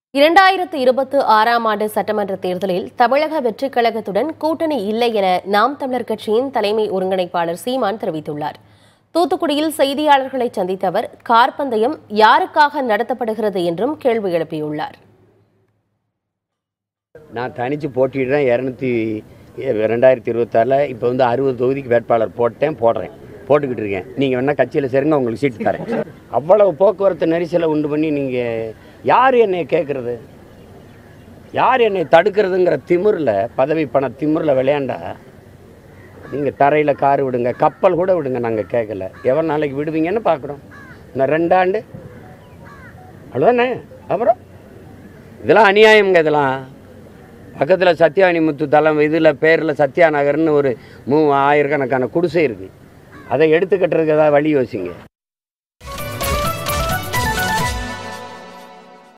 இரண்டாயிரத்து இருபத்தி ஆறாம் ஆண்டு சட்டமன்ற தேர்தலில் தமிழக வெற்றிக் கழகத்துடன் கூட்டணி இல்லை என நாம் தமிழர் கட்சியின் தலைமை ஒருங்கிணைப்பாளர் சீமான் தெரிவித்துள்ளார் தூத்துக்குடியில் செய்தியாளர்களை சந்தித்த அவர் கார் பந்தயம் யாருக்காக நடத்தப்படுகிறது என்றும் கேள்வி எழுப்பியுள்ளார் நான் தனித்து போட்டிடுறேன் இரநூத்தி ரெண்டாயிரத்தி இருபத்தாறில் இப்போ வந்து அறுபது தொகுதிக்கு வேட்பாளர் போட்டேன் போடுறேன் போட்டுக்கிட்டு இருக்கேன் நீங்கள் வேணால் கட்சியில் சேருங்க உங்களுக்கு சீட்டு தரேன் அவ்வளவு போக்குவரத்து நெரிசலை உண்டு பண்ணி நீங்கள் யார் என்னை கேட்குறது யார் என்னை தடுக்கிறதுங்கிற திமிரில் பதவி பண திமிரில் விளையாண்டா நீங்கள் தரையில் கார் விடுங்க கப்பல் கூட விடுங்க நாங்கள் கேட்கல எவ்வளோ நாளைக்கு விடுவீங்கன்னு பார்க்குறோம் இன்னும் ரெண்டாண்டு அவ்வளோதானே அப்புறம் இதெல்லாம் அநியாயம்ங்க இதெல்லாம் பக்கத்தில் சத்யானி முத்து தலம் இதில் பேரில் சத்யா நகர்னு ஒரு மூ ஆயிரக்கணக்கான குடிசை இருக்குது அதை எடுத்து கட்டுறதுக்கு ஏதாவது வழி யோசிங்க